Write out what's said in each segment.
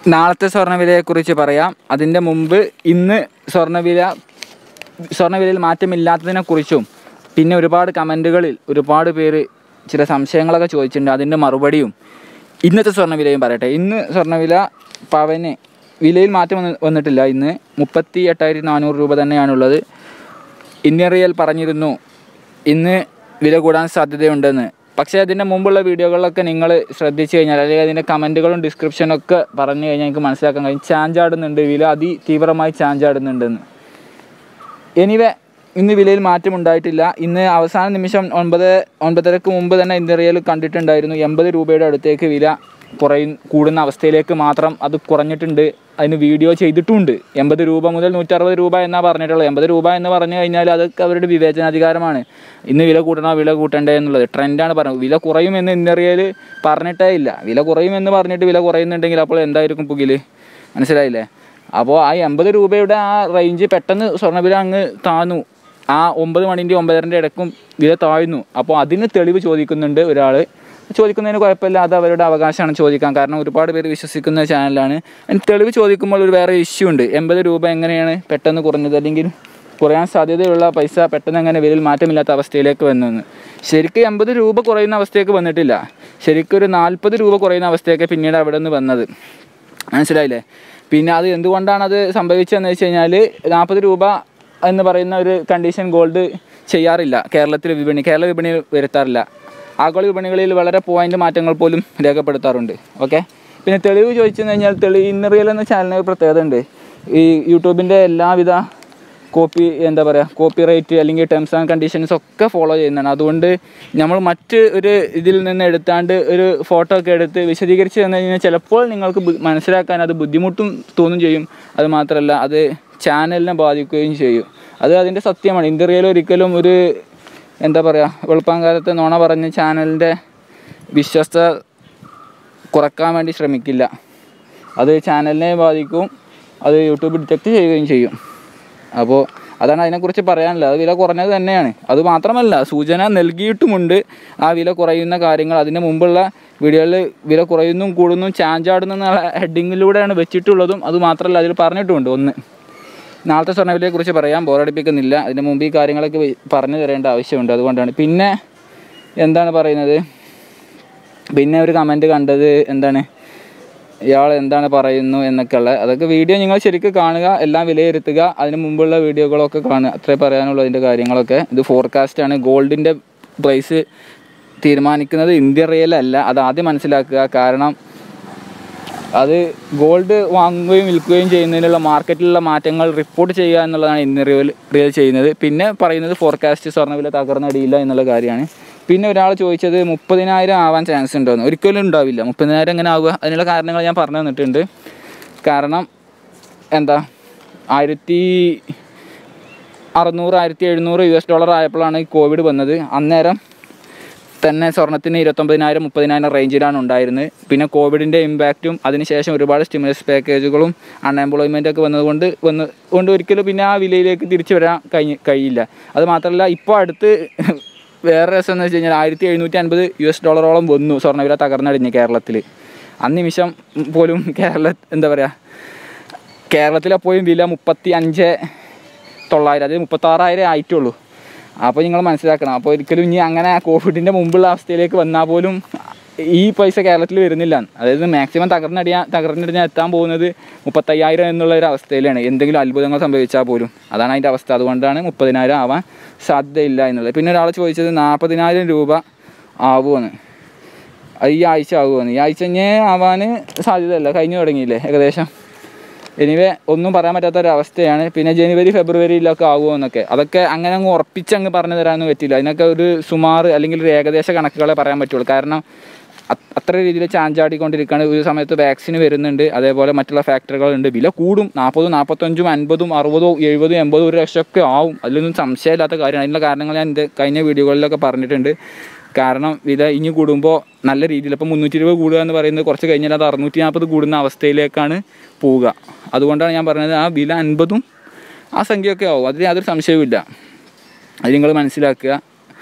നാളത്തെ സ്വർണ്ണവിലയെക്കുറിച്ച് പറയാം അതിൻ്റെ മുമ്പ് ഇന്ന് സ്വർണ്ണവില സ്വർണ്ണവിലയിൽ മാറ്റമില്ലാത്തതിനെക്കുറിച്ചും പിന്നെ ഒരുപാട് കമൻറ്റുകളിൽ ഒരുപാട് പേര് ചില സംശയങ്ങളൊക്കെ ചോദിച്ചിട്ടുണ്ട് അതിൻ്റെ മറുപടിയും ഇന്നത്തെ സ്വർണ്ണവിലയും പറയട്ടെ ഇന്ന് സ്വർണ്ണവില പവന് വിലയിൽ മാറ്റം വന്ന് വന്നിട്ടില്ല ഇന്ന് മുപ്പത്തി എട്ടായിരത്തി നാനൂറ് രൂപ തന്നെയാണുള്ളത് ഇന്ത്യൻ റിയൽ പറഞ്ഞിരുന്നു ഇന്ന് വില കൂടാൻ സാധ്യതയുണ്ടെന്ന് പക്ഷേ അതിൻ്റെ മുമ്പുള്ള വീഡിയോകളിലൊക്കെ നിങ്ങൾ ശ്രദ്ധിച്ചു കഴിഞ്ഞാൽ അല്ലെങ്കിൽ അതിൻ്റെ കമൻറ്റുകളും ഡിസ്ക്രിപ്ഷനൊക്കെ പറഞ്ഞു കഴിഞ്ഞാൽ എനിക്ക് മനസ്സിലാക്കാൻ കഴിയും ചാഞ്ചാടുന്നുണ്ട് വില അതിതീവ്രമായി ചാഞ്ചാടുന്നുണ്ടെന്ന് എനിവേ ഇന്ന് വിലയിൽ മാറ്റം ഉണ്ടായിട്ടില്ല ഇന്ന് അവസാന നിമിഷം ഒൻപത് ഒൻപതരക്ക് മുമ്പ് തന്നെ ഇന്ത്യൻ റിയൽ കണ്ടിട്ടുണ്ടായിരുന്നു എൺപത് രൂപയുടെ അടുത്തേക്ക് വില കുറയും കൂടുന്ന അവസ്ഥയിലേക്ക് മാത്രം അത് കുറഞ്ഞിട്ടുണ്ട് അതിന് വീഡിയോ ചെയ്തിട്ടുമുണ്ട് എൺപത് രൂപ മുതൽ നൂറ്ററുപത് രൂപ എന്നാണ് പറഞ്ഞിട്ടുള്ളത് എൺപത് രൂപ എന്ന് പറഞ്ഞു കഴിഞ്ഞാൽ അതൊക്കെ അവരുടെ വിവേചനാധികാരമാണ് ഇന്ന് വില കൂട്ടണോ വില കൂട്ടണ്ടേ എന്നുള്ളത് ട്രെൻഡാണ് പറയുന്നത് വില കുറയുമെന്ന് ഇന്ത്യൻ റിയൽ പറഞ്ഞിട്ടേ ഇല്ല വില കുറയുമെന്ന് പറഞ്ഞിട്ട് വില കുറയുന്നുണ്ടെങ്കിൽ അപ്പോൾ എന്തായിരിക്കും പുകില് മനസ്സിലായില്ലേ അപ്പോൾ ആ എൺപത് രൂപയുടെ ആ റേഞ്ച് പെട്ടെന്ന് സ്വർണ്ണവില അങ്ങ് താന്നു ആ ഒമ്പത് മണിൻ്റെ ഒമ്പതരൻ്റെ ഇടയ്ക്കും വില താഴ്ന്നു അപ്പോൾ അതിന് തെളിവ് ചോദിക്കുന്നുണ്ട് ഒരാൾ ചോദിക്കുന്നതിന് കുഴപ്പമില്ല അത് അവരുടെ അവകാശമാണ് ചോദിക്കാൻ കാരണം ഒരുപാട് പേര് വിശ്വസിക്കുന്ന ചാനലാണ് അതിന് തെളിവ് ചോദിക്കുമ്പോൾ ഒരു വേറെ ഇഷ്യൂ ഉണ്ട് എൺപത് രൂപ എങ്ങനെയാണ് പെട്ടെന്ന് കുറഞ്ഞത് അല്ലെങ്കിൽ കുറയാൻ സാധ്യതയുള്ള പൈസ പെട്ടെന്ന് അങ്ങനെ വിലയിൽ മാറ്റമില്ലാത്ത അവസ്ഥയിലേക്ക് വന്നെന്ന് ശരിക്കും എൺപത് രൂപ കുറയുന്ന അവസ്ഥയൊക്കെ വന്നിട്ടില്ല ശരിക്കും ഒരു നാൽപ്പത് രൂപ കുറയുന്ന അവസ്ഥയൊക്കെ പിന്നീട് അവിടെ നിന്ന് വന്നത് മനസ്സിലായില്ലേ പിന്നെ അത് എന്തുകൊണ്ടാണ് അത് സംഭവിച്ചതെന്ന് വെച്ച് കഴിഞ്ഞാൽ നാൽപ്പത് രൂപ എന്ന് പറയുന്ന ഒരു കണ്ടീഷൻ ഗോൾഡ് ചെയ്യാറില്ല കേരളത്തിലെ വിപണി കേരള വിപണി വരുത്താറില്ല ആഗോള വിപണികളിൽ വളരെ പോയിന്റ് മാറ്റങ്ങൾ പോലും രേഖപ്പെടുത്താറുണ്ട് ഓക്കെ പിന്നെ തെളിവ് ചോദിച്ചു കഴിഞ്ഞാൽ തെളി ഇന്നറിയൽ എന്ന ചാനലിന് ഒരു പ്രത്യേകത ഉണ്ട് ഈ യൂട്യൂബിൻ്റെ എല്ലാവിധ കോപ്പി എന്താ പറയുക കോപ്പി റൈറ്റ് അല്ലെങ്കിൽ ടേംസ് ആൻഡ് കണ്ടീഷൻസ് ഒക്കെ ഫോളോ ചെയ്യുന്നതാണ് അതുകൊണ്ട് നമ്മൾ മറ്റ് ഒരു ഇതിൽ നിന്ന് എടുത്താണ്ട് ഒരു ഫോട്ടോ ഒക്കെ എടുത്ത് വിശദീകരിച്ച് തന്നു കഴിഞ്ഞാൽ ചിലപ്പോൾ നിങ്ങൾക്ക് ബു- മനസ്സിലാക്കാൻ അത് ബുദ്ധിമുട്ടും തോന്നും ചെയ്യും അത് മാത്രമല്ല അത് ചാനലിനെ ബാധിക്കുകയും ചെയ്യും അത് അതിൻ്റെ സത്യമാണ് ഇന്ത്യയിൽ ഒരിക്കലും ഒരു എന്താ പറയുക വെളുപ്പാങ്കാലത്തെ നുണ പറഞ്ഞ് ചാനലിൻ്റെ വിശ്വസ്ത കുറക്കാൻ വേണ്ടി ശ്രമിക്കില്ല അത് ചാനലിനെ ബാധിക്കും അത് യൂട്യൂബ് ഡിറ്റക്റ്റ് ചെയ്യുകയും ചെയ്യും അപ്പോൾ അതാണ് അതിനെക്കുറിച്ച് പറയാനുള്ളത് അത് വില കുറഞ്ഞത് തന്നെയാണ് അത് മാത്രമല്ല സൂചന നൽകിയിട്ടുമുണ്ട് ആ വില കുറയുന്ന കാര്യങ്ങൾ അതിന് മുമ്പുള്ള വീഡിയോയിൽ വില കുറയുന്നും കൂടുന്നും ചാഞ്ചാടുന്നു എന്നുള്ള ഹെഡിങ്ങിലൂടെയാണ് വെച്ചിട്ടുള്ളതും അത് മാത്രമല്ല അതിൽ പറഞ്ഞിട്ടുമുണ്ട് ഒന്ന് നാളത്തെ സ്വർണ്ണവിലയെക്കുറിച്ച് പറയാൻ ബോറടിപ്പിക്കുന്നില്ല അതിന് മുമ്പ് ഈ കാര്യങ്ങളൊക്കെ വി- പറഞ്ഞു തരേണ്ട ആവശ്യമുണ്ട് അതുകൊണ്ടാണ് പിന്നെ എന്താണ് പറയുന്നത് പിന്നെ ഒരു കമൻറ്റ് കണ്ടത് എന്താണ് ഇയാൾ എന്താണ് പറയുന്നു എന്നൊക്കെ ഉള്ള അതൊക്കെ വീഡിയോ നിങ്ങൾ ശരിക്കും കാണുക എല്ലാം വിലയിരുത്തുക അതിന് മുമ്പുള്ള വീഡിയോകളൊക്കെ കാണുക അത്രേ പറയാനുള്ളൂ അതിൻ്റെ കാര്യങ്ങളൊക്കെ ഇത് ഫോർകാസ്റ്റ് ആണ് ഗോൾഡിൻ്റെ പ്രൈസ് തീരുമാനിക്കുന്നത് ഇന്ത്യ റിയൽ അല്ല അത് ആദ്യം മനസ്സിലാക്കുക കാരണം അത് ഗോൾഡ് വാങ്ങുകയും വിൽക്കുകയും ചെയ്യുന്നതിനുള്ള മാർക്കറ്റിലുള്ള മാറ്റങ്ങൾ റിപ്പോർട്ട് ചെയ്യുക എന്നുള്ളതാണ് ഇന്ന് റിയൽ റിയൽ ചെയ്യുന്നത് പിന്നെ പറയുന്നത് ഫോർകാസ്റ്റ് സ്വർണ്ണവില തകർന്നടിയില്ല എന്നുള്ള കാര്യമാണ് പിന്നെ ഒരാൾ ചോദിച്ചത് മുപ്പതിനായിരം ആവാൻ ചാൻസ് ഉണ്ടോയെന്ന് ഒരിക്കലും ഉണ്ടാവില്ല മുപ്പതിനായിരം എങ്ങനെ ആവുക അതിനുള്ള കാരണങ്ങൾ ഞാൻ പറഞ്ഞു തന്നിട്ടുണ്ട് കാരണം എന്താ ആയിരത്തി അറുന്നൂറ് ആയിരത്തി എഴുന്നൂറ് യു എസ് ഡോളർ ആയപ്പോഴാണ് ഈ കോവിഡ് വന്നത് അന്നേരം തന്നെ സ്വർണത്തിന് ഇരുപത്തൊമ്പതിനായിരം മുപ്പതിനായിരം റേഞ്ചിലാണ് ഉണ്ടായിരുന്നത് പിന്നെ കോവിഡിൻ്റെ ഇമ്പാക്റ്റും അതിനുശേഷം ഒരുപാട് സ്റ്റിമുലസ് പാക്കേജുകളും അൺഎംപ്ലോയ്മെൻ്റ് ഒക്കെ വന്നതുകൊണ്ട് വന്ന് കൊണ്ട് ഒരിക്കലും പിന്നെ ആ വിലയിലേക്ക് തിരിച്ചു വരാൻ കഴിഞ്ഞ് കഴിയില്ല അത് മാത്രമല്ല ഇപ്പോൾ അടുത്ത് വേറെ രസം എന്ന് വെച്ച് കഴിഞ്ഞാൽ ആയിരത്തി എഴുന്നൂറ്റി അൻപത് യു എസ് ഡോളറോളം വന്നു സ്വർണ്ണവില തകർന്നടിഞ്ഞ് കേരളത്തിൽ അന്നിമിഷം പോലും കേരള എന്താ പറയുക കേരളത്തിലെപ്പോഴും വില മുപ്പത്തി അഞ്ച് തൊള്ളായിരം അതായത് മുപ്പത്താറായിരം ആയിട്ടുള്ളൂ അപ്പോൾ നിങ്ങൾ മനസ്സിലാക്കണം അപ്പോൾ ഒരിക്കലും ഇനി അങ്ങനെ കോവിഡിൻ്റെ മുമ്പുള്ള അവസ്ഥയിലേക്ക് വന്നാൽ പോലും ഈ പൈസ കേരളത്തിൽ വരുന്നില്ല അതായത് മാക്സിമം തകർന്നടിയാൻ തകർന്നടിഞ്ഞാൽ എത്താൻ പോകുന്നത് മുപ്പത്തയ്യായിരം എന്നുള്ള ഒരു അവസ്ഥയിലാണ് എന്തെങ്കിലും അത്ഭുതങ്ങൾ സംഭവിച്ചാൽ പോലും അതാണ് അതിൻ്റെ അവസ്ഥ അതുകൊണ്ടാണ് മുപ്പതിനായിരം ആവാൻ സാധ്യതയില്ല എന്നുള്ളത് പിന്നെ ഒരാൾ ചോദിച്ചത് നാൽപ്പതിനായിരം രൂപ ആവുമെന്ന് അത് ഈ ആഴ്ച ആവുമെന്ന് ഈ ആഴ്ച ഇനി ആവാൻ സാധ്യതയല്ല കഴിഞ്ഞു തുടങ്ങിയില്ലേ ഏകദേശം എനിവേ ഒന്നും പറയാൻ പറ്റാത്ത ഒരു അവസ്ഥയാണ് പിന്നെ ജനുവരി ഫെബ്രുവരിയിലൊക്കെ ആകുമോ എന്നൊക്കെ അതൊക്കെ അങ്ങനെ അങ്ങ് ഉറപ്പിച്ച് അങ്ങ് പറഞ്ഞു തരാനൊന്നും പറ്റില്ല അതിനൊക്കെ ഒരു സുമാർ അല്ലെങ്കിൽ ഒരു ഏകദേശ കണക്കുകളെ പറയാൻ പറ്റുള്ളൂ കാരണം അത് അത്ര രീതിയിൽ ചാഞ്ചാടിക്കൊണ്ടിരിക്കുകയാണ് ഒരു സമയത്ത് വാക്സിന് വരുന്നുണ്ട് അതേപോലെ മറ്റുള്ള ഫാക്ടറികളുണ്ട് വില കൂടും നാൽപ്പതും നാൽപ്പത്തഞ്ചും അൻപതും അറുപതോ എഴുപതും എൺപതും ഒരു ലക്ഷമൊക്കെ ആവും അതിലൊന്നും സംശയമില്ലാത്ത കാര്യമാണ് അതിനുള്ള കാരണങ്ങൾ ഞാൻ എൻ്റെ കഴിഞ്ഞ വീഡിയോകളിലൊക്കെ പറഞ്ഞിട്ടുണ്ട് കാരണം വില ഇനി കൂടുമ്പോൾ നല്ല രീതിയിൽ ഇപ്പോൾ മുന്നൂറ്റി ഇരുപത് കൂടുക എന്ന് പറയുന്നത് കുറച്ച് കഴിഞ്ഞാൽ അത് അറുന്നൂറ്റി നാൽപ്പത് കൂടുന്ന അവസ്ഥയിലേക്കാണ് പോവുക അതുകൊണ്ടാണ് ഞാൻ പറഞ്ഞത് ആ വില അൻപതും ആ സംഖ്യയൊക്കെ ആവും അതിൽ യാതൊരു സംശയവുമില്ല അത് നിങ്ങൾ മനസ്സിലാക്കുക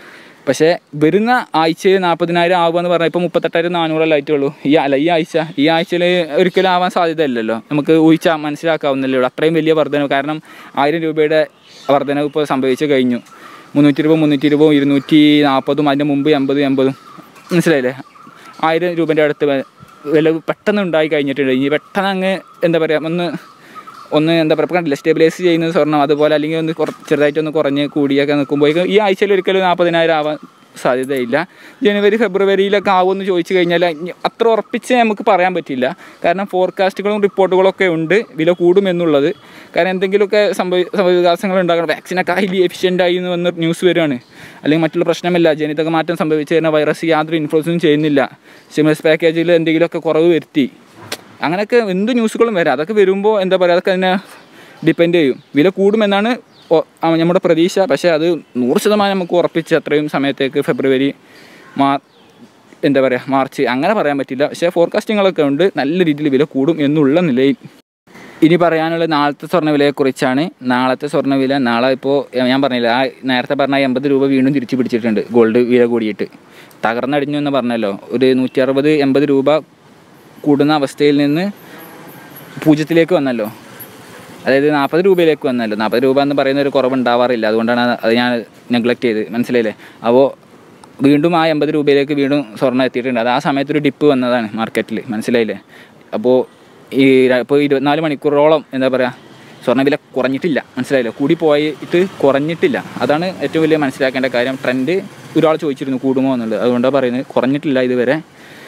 പക്ഷേ വരുന്ന ആഴ്ചയിൽ നാൽപ്പതിനായിരം ആകുമെന്ന് പറഞ്ഞാൽ ഇപ്പോൾ മുപ്പത്തെട്ടായിരം നാനൂറല്ലേ ആയിട്ടുള്ളൂ ഈ അല്ല ഈ ആഴ്ച ഈ ആഴ്ചയിൽ ഒരിക്കലും ആവാൻ സാധ്യതയില്ലല്ലോ നമുക്ക് ഊഹിച്ചാൽ മനസ്സിലാക്കാവുന്നല്ലേ ഉള്ളൂ അത്രയും വലിയ വർധനവ് കാരണം ആയിരം രൂപയുടെ വർധനവ് ഇപ്പോൾ സംഭവിച്ചു കഴിഞ്ഞു മുന്നൂറ്റി ഇരുപത് മുന്നൂറ്റി ഇരുപതും ഇരുന്നൂറ്റി നാൽപ്പതും അതിൻ്റെ മുമ്പ് എൺപതും എൺപതും മനസ്സിലായില്ലേ ആയിരം രൂപേൻ്റെ അടുത്ത് വെ- വില പെട്ടെന്ന് ഉണ്ടായി കഴിഞ്ഞിട്ടുണ്ട് ഇനി പെട്ടെന്ന് അങ്ങ് എന്താ പറയുക ഒന്ന് ഒന്ന് എന്താ പറയുക ഇപ്പം കണ്ടില്ല സ്റ്റെബിലൈസ് ചെയ്യുന്ന സ്വർണ്ണം അതുപോലെ അല്ലെങ്കിൽ ഒന്ന് കുറ ചെറുതായിട്ടൊന്ന് കുറഞ്ഞ് കൂടിയൊക്കെ നിൽക്കുമ്പോഴേക്കും ഈ ആഴ്ചയിൽ ഒരിക്കലും നാൽപ്പതിനായിരം ആവാൻ സാധ്യതയില്ല ജനുവരി ഫെബ്രുവരിയിലൊക്കെ ആവുമെന്ന് ചോദിച്ചു കഴിഞ്ഞാൽ ഇനി അത്ര ഉറപ്പിച്ച് നമുക്ക് പറയാൻ പറ്റില്ല കാരണം ഫോർകാസ്റ്റുകളും റിപ്പോർട്ടുകളൊക്കെ ഉണ്ട് വില കൂടുമെന്നുള്ളത് കാരണം എന്തെങ്കിലുമൊക്കെ സംഭവ സംഭവവികാസങ്ങൾ ഉണ്ടാകണം വാക്സിനൊക്കെ ഹൈലി എഫിഷ്യൻ്റ് ആയി എന്ന് വന്ന് ന്യൂസ് വരികയാണ് അല്ലെങ്കിൽ മറ്റുള്ള പ്രശ്നമില്ല ജനിതക മാറ്റം സംഭവിച്ചു കഴിഞ്ഞാൽ വൈറസ് യാതൊരു ഇൻഫ്ലുവൻസും ചെയ്യുന്നില്ല സ്റ്റിമുലസ് പാക്കേജിൽ എന്തെങ്കിലുമൊക്കെ കുറവ് വരുത്തി അങ്ങനെയൊക്കെ എന്ത് ന്യൂസുകളും വരാം അതൊക്കെ വരുമ്പോൾ എന്താ പറയുക അതൊക്കെ അതിനെ ഡിപ്പെൻഡ് ചെയ്യും വില കൂടുമെന്നാണ് ഒ- ആ നമ്മുടെ പ്രതീക്ഷ പക്ഷേ അത് നൂറ് ശതമാനം നമുക്ക് ഉറപ്പിച്ച് അത്രയും സമയത്തേക്ക് ഫെബ്രുവരി മാർ എന്താ പറയുക മാർച്ച് അങ്ങനെ പറയാൻ പറ്റില്ല പക്ഷേ ഫോർകാസ്റ്റിങ്ങളൊക്കെ ഉണ്ട് നല്ല രീതിയിൽ വില കൂടും എന്നുള്ള നിലയിൽ ഇനി പറയാനുള്ളത് നാളത്തെ സ്വർണ്ണവിലയെക്കുറിച്ചാണ് നാളത്തെ സ്വർണ്ണവില നാളെ ഇപ്പോൾ ഞാൻ പറഞ്ഞില്ല ആ നേരത്തെ പറഞ്ഞ എൺപത് രൂപ വീണ്ടും തിരിച്ചു പിടിച്ചിട്ടുണ്ട് ഗോൾഡ് വില കൂടിയിട്ട് തകർന്നടിഞ്ഞു എന്ന് പറഞ്ഞല്ലോ ഒരു നൂറ്റി അറുപത് എൺപത് രൂപ കൂടുന്ന അവസ്ഥയിൽ നിന്ന് പൂജ്യത്തിലേക്ക് വന്നല്ലോ അതായത് നാൽപ്പത് രൂപയിലേക്ക് വന്നല്ലോ നാൽപ്പത് രൂപ എന്ന് പറയുന്ന ഒരു കുറവ് ഉണ്ടാവാറില്ല അതുകൊണ്ടാണ് അത് ഞാൻ നെഗ്ലക്റ്റ് ചെയ്ത് മനസ്സിലായില്ലേ അപ്പോൾ വീണ്ടും ആ എൺപത് രൂപയിലേക്ക് വീണ്ടും സ്വർണ്ണം എത്തിയിട്ടുണ്ട് അത് ആ സമയത്ത് ഒരു ഡിപ്പ് വന്നതാണ് മാർക്കറ്റിൽ മനസ്സിലായില്ലേ അപ്പോൾ ഈ ര- ഇപ്പോൾ ഇരുപത്തിനാല് മണിക്കൂറോളം എന്താ പറയുക സ്വർണ്ണവില കുറഞ്ഞിട്ടില്ല മനസ്സിലായില്ലേ കൂടി പോയിട്ട് കുറഞ്ഞിട്ടില്ല അതാണ് ഏറ്റവും വലിയ മനസ്സിലാക്കേണ്ട കാര്യം ട്രെൻഡ് ഒരാൾ ചോദിച്ചിരുന്നു കൂടുമോ എന്നുള്ളത് അതുകൊണ്ടാണ് പറയുന്നത് കുറഞ്ഞിട്ടില്ല ഇതുവരെ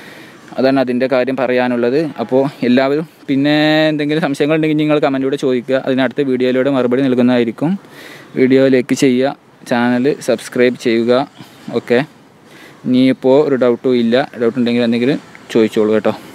അതാണ് അതിൻ്റെ കാര്യം പറയാനുള്ളത് അപ്പോൾ എല്ലാവരും പിന്നെ എന്തെങ്കിലും സംശയങ്ങളുണ്ടെങ്കിൽ നിങ്ങൾ കമൻറ്റിലൂടെ ചോദിക്കുക അതിനടുത്ത വീഡിയോയിലൂടെ മറുപടി നൽകുന്നതായിരിക്കും വീഡിയോ ലൈക്ക് ചെയ്യുക ചാനൽ സബ്സ്ക്രൈബ് ചെയ്യുക ഓക്കെ ഇനിയിപ്പോൾ ഒരു ഡൗട്ടും ഇല്ല ഡൗട്ട് ഉണ്ടെങ്കിൽ എന്തെങ്കിലും ചോദിച്ചോളൂ കേട്ടോ